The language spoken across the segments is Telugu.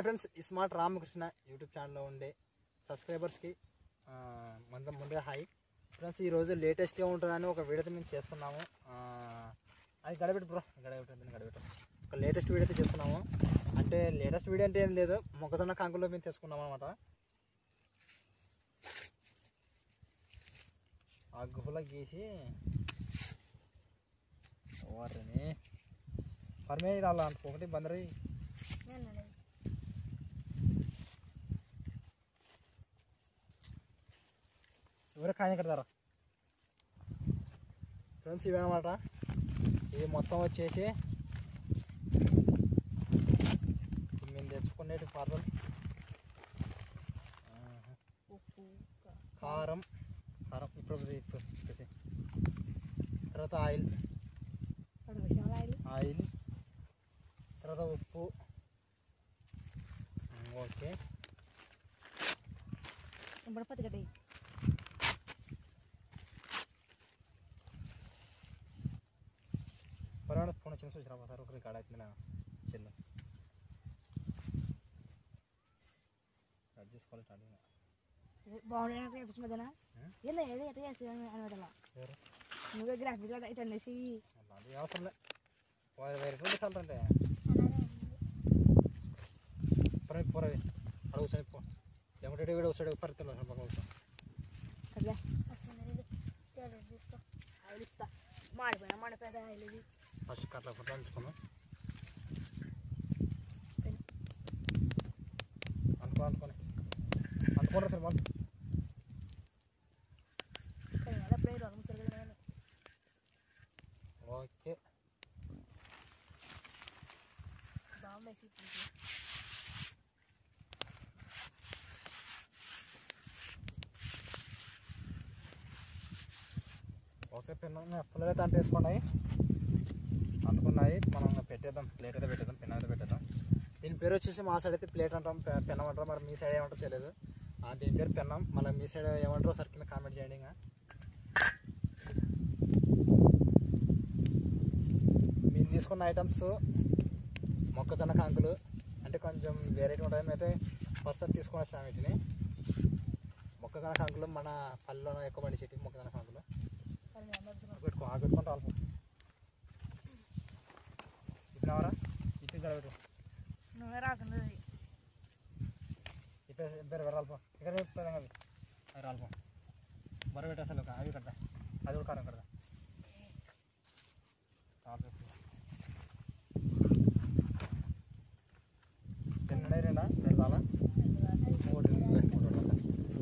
Hi friends smart Ramakrishna YouTube ఛానల్లో ఉండే సబ్స్క్రైబర్స్కి ఆ, ముందు ముందుగా హాయ్ ఫ్రెండ్స్ ఈరోజు లేటెస్ట్గా ఉంటుందని ఒక వీడియో అయితే మేము చేస్తున్నాము ఆ, అది గడబెట్టు బ్రో గడబెట్టు గడబెట్టు ఒక లేటెస్ట్ వీడియో అయితే చేస్తున్నాము అంటే లేటెస్ట్ వీడియో అంటే ఏం లేదు మొక్కజొన్న కంకులో మేము తెచ్చుకున్నాం అనమాట ఆ గుహలో గీసి వారిని పర్మే రాలా ఒకటి బందరి ఎవరు కాయ కడతారా ఫ్రెండ్స్ ఇవన్నమాట ఇది మొత్తం వచ్చేసి మేము తెచ్చుకునేటి పార్సల్ కారం కారం ఇప్పుడు ఇది ఇప్పుడు తీసేయ్. తర్వాత ఆయిల్ ఆయిల్ తర్వాత ఉప్పు ఓకే పర్వాలేదు ఫోన్ వచ్చిన చూసిరా సార్ ఒకరి కాడ అయితే చెల్లు కట్ చేసుకోవాలి స్టార్టింగ్ ఎవరు నువ్వే గ్రాఫిక్ ఇటు అనేసి అది అవసరం లే వారి వేరే రెండు సార్లు అంటే పరమి పోరవి అక్కడ కూర్చొని పో ఏమంటే వీడు వస్తాడు పరిస్థితుల్లో పక్కన కూర్చో సర్లే ఆయిల్ ఇస్తా మాడిపోయినా మాడిపోయేదా ఆయిల్ ఇది ఫస్ట్ కట్ల ఫోటో ఉంచుకున్నాం అనుకో అనుకోని అనుకోండి సార్ వాళ్ళు కానీ అలా ఎప్పుడైనా రోగం తిరగలేదు ఓకే బాగుంది ఓకే పిన్న పిల్లలు అయితే అంటే వేసుకున్నాయి అనుకున్నాయి మనం పెట్టేద్దాం ప్లేట్ అయితే పెట్టేద్దాం పెన్ అయితే పెట్టేద్దాం దీని పేరు వచ్చేసి మా సైడ్ అయితే ప్లేట్ అంటాం పె- పెన్నం అంటాం మరి మీ సైడ్ ఏమంటారో తెలియదు ఆ, దీని పేరు పెన్నం మళ్ళీ మీ సైడ్ ఏమంటారో ఒకసారి కింద కామెంట్ చేయండి ఇంకా మేము తీసుకున్న ఐటమ్స్ మొక్కజొన్న కాంకులు అంటే కొంచెం వెరైటీ ఉంటుంది అయితే ఫస్ట్ తీసుకొని వచ్చాము వీటిని మొక్కజొన్న కాంకులు మన పల్లెలో ఎక్కువ పండి చెట్టు మొక్కజొన్న కాంకులు పెట్టుకో ఆ పెట్టుకుంటా అల్పం ఇచ్చినావరా ఇటు ఇక్కడ పెట్టు నువ్వే రాకుండా ఇటు ఇద్దరు వెళ్ళాల్పం ఇక్కడ చెప్తాను అవి అవి రాల్పం బర పెట్టేసాను అవి కడతా అది కూడా కారం కడతా తిన్నడే రెండా పెడతాలా మూడు మూడు పెట్టాలా?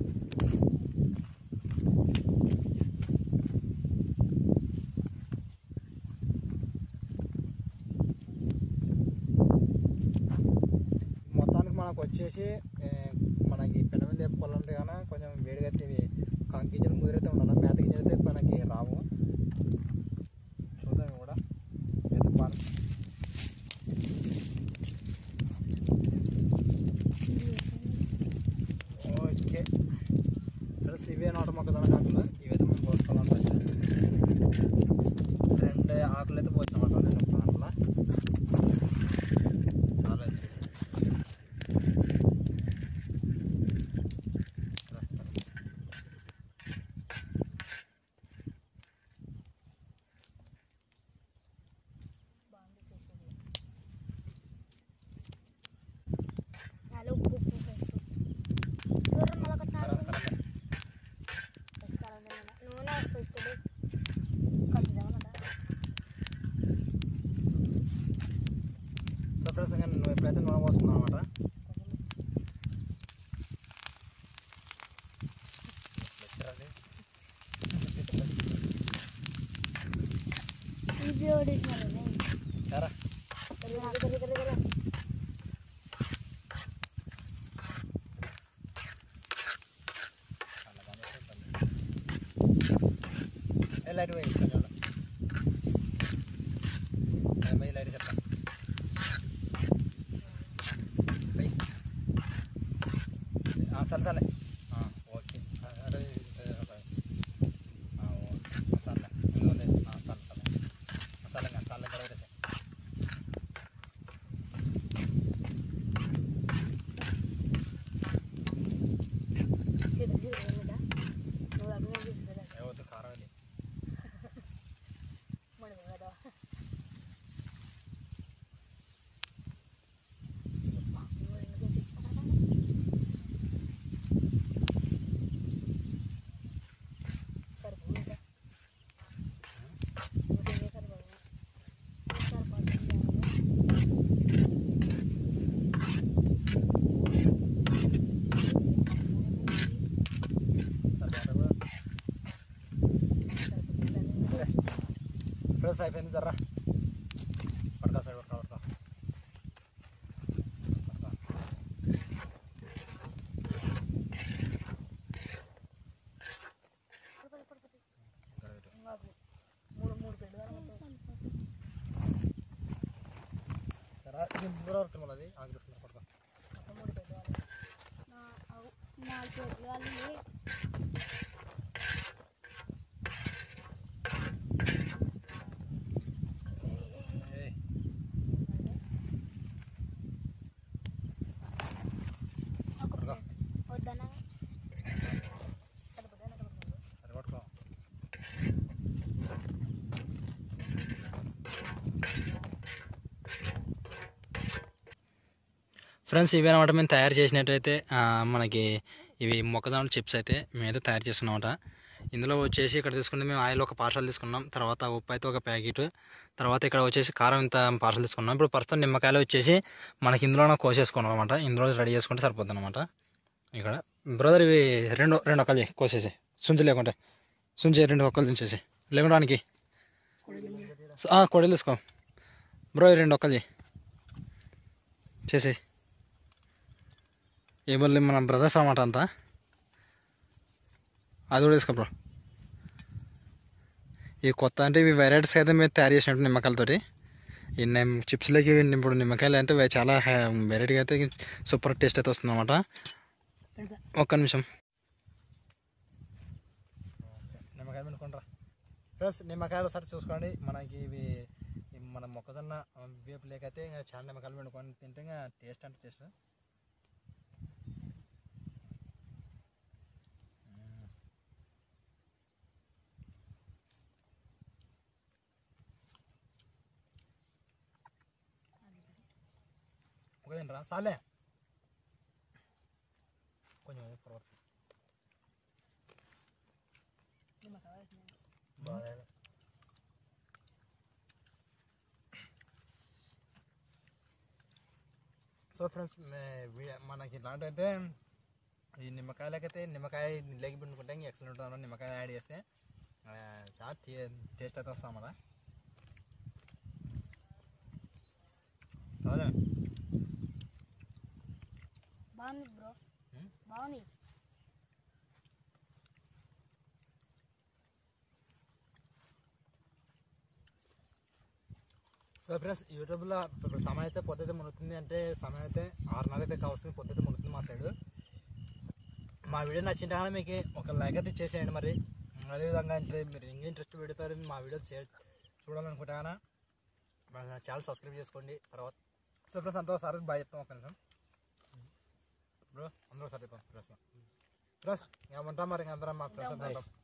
మొత్తానికి మనకు వచ్చేసి ఏ, మనకి పెన మీద తెప్పుకోవాలంటే కానీ కొంచెం వేడిగా అయితే ఇవి కా- గింజలు ముదిరైతే ఉండాలి మేత గింజలు అయితే మనకి రావు చూద్దాం ఇవి కూడా మేత పాలు ఓకే ప్లస్ ఇవే నోట మొక్కజొన్న కాకుండా ఇవైతే మనం పోసుకోవాలంటే రెండు ఆకులు అయితే పోసామంట రెండు దాంట్లో చాలా వచ్చేసి హలో ఉప్పు ఉప్పు ఉప్పు దూరం మళ్ళీ కరం కరం నూనె పెట్టుడు కట్టుదామన్నదా సో ఫ్రెండ్స్ ఇంకా నువ్వు ఎప్పుడైతే నూనె పోసుకున్నావు అనమాట ఇది ఓడిసినారు సరే ఏ లైట్ పోయి చూడండి పోయి లైట్ చెప్తా పోయి సరే సరే ఓకే అదే ఓకే సర్లే ఇంకొంది సర్లే సర్లే సర్లే ఇంకా సర్లే గడవరేసే ఫ్రెండ్స్ అయిపోయింది జర్రా పడతా సైడ్ పడతా పడతా మూడు మూడు పెళ్ళి సరే ఇది మూడో రొట్టె మళ్ళీ ఆగి తీసుకున్నా పడతా మూడు పెళ్ళి నాలుగు పెళ్ళి వాళ్ళు ఏయ్ ఒక వద్దనా అది పట్టుకో ఫ్రెండ్స్ ఇవి అనమాట మేము తయారు చేసినట్టయితే ఆ, మనకి ఇవి మొక్కజొన్న చిప్స్ అయితే మేమైతే తయారు చేస్తున్నామట ఇందులో వచ్చేసి ఇక్కడ తీసుకుంటే మేము ఆయిల్ ఒక పార్సల్ తీసుకున్నాం తర్వాత ఉప్పు అయితే ఒక ప్యాకెట్ తర్వాత ఇక్కడ వచ్చేసి కారం ఇంత పార్సల్ తీసుకున్నాం ఇప్పుడు ప్రస్తుతం నిమ్మకాయలు వచ్చేసి మనకి ఇందులో కోసేసుకున్నాం అనమాట ఇందులో రెడీ చేసుకుంటే సరిపోతుంది అనమాట ఇక్కడ బ్రదర్ ఇవి రెండు రెండు ఒక్కలు చేయి, కోసేసి సుంచి లేకుంటే సుంచి రెండు ఒక్కలు దించేసి లేకుంటే వానికి కొడలు తీసుకో బ్రో ఈ రెండు ఒక్కలు చేయి చేసేయి ఏ మళ్ళీ మన బ్రదర్స్ అన్నమాట అంతా అది కూడా తీసుకో బ్రో ఈ కొత్త అంటే ఇవి వెరైటీస్ అయితే మేము తయారు చేసినట్టు నిమ్మకాయలతోటి ఈ నిమ్ చిప్స్లోకి ఇవి ఇప్పుడు నిమ్మకాయలు అంటే ఇవి చాలా వెరైటీగా అయితే సూపర్ టేస్ట్ అయితే వస్తుంది అనమాట ఒక్క నిమిషం నిమ్మకాయ పెట్టుకుంటారా ఫ్రెండ్స్ నిమ్మకాయలు ఒకసారి చూసుకోండి మనకి ఇవి ఇవి మన మొక్కజొన్న వేపు లేకైతే ఇంకా చాలా నిమ్మకాయలు పెట్టుకొని తింటే ఇంకా టేస్ట్ అంటే టేస్ట్ ఒకదేంట్రా సాలే కొంచెం పొరపాటు. బాగా సో ఫ్రెండ్స్ మనకి ఇలాంటి అయితే ఈ నిమ్మకాయలకైతే నిమ్మకాయ లేకి పిండుకుంటే ఇంకా ఎక్సలెంట్ ఉంటుంది అన్నమాట. నిమ్మకాయ యాడ్ చేస్తే ఆ, చాలా టేస్ట్ అయితే వస్తాం కదా అవునా బాగుంది బ్రో ఉం? బాగుంది సో ఫ్రెండ్స్ యూట్యూబ్లో ఇప్పుడు సమయం అయితే పొద్దుతే మునుగుతుంది అంటే సమయం అయితే ఆరున్నర అయితే కావస్తుంది పొద్దుతే మునుగుతుంది మా సైడ్ మా వీడియో నచ్చింటే కానీ మీకు ఒక లైక్ అయితే ఇచ్చేసేయండి మరి అదేవిధంగా అంటే మీరు ఇంకా ఇంట్రెస్ట్ పెడతారు మా వీడియో చూడాలనుకుంటే కానీ మన ఛానల్ సబ్స్క్రైబ్ చేసుకోండి తర్వాత సో ఫ్రెండ్స్ అంతా ఒకసారి బాయ్ చెప్తాం ఒక నిమిషం బ్రో అందరూ ఒకసారి చెప్తాం ఫ్రెండ్స్ ఫ్రెండ్స్ ఏమంటాం మరి ఇంకా అందరం మా ఫ్రెండ్స్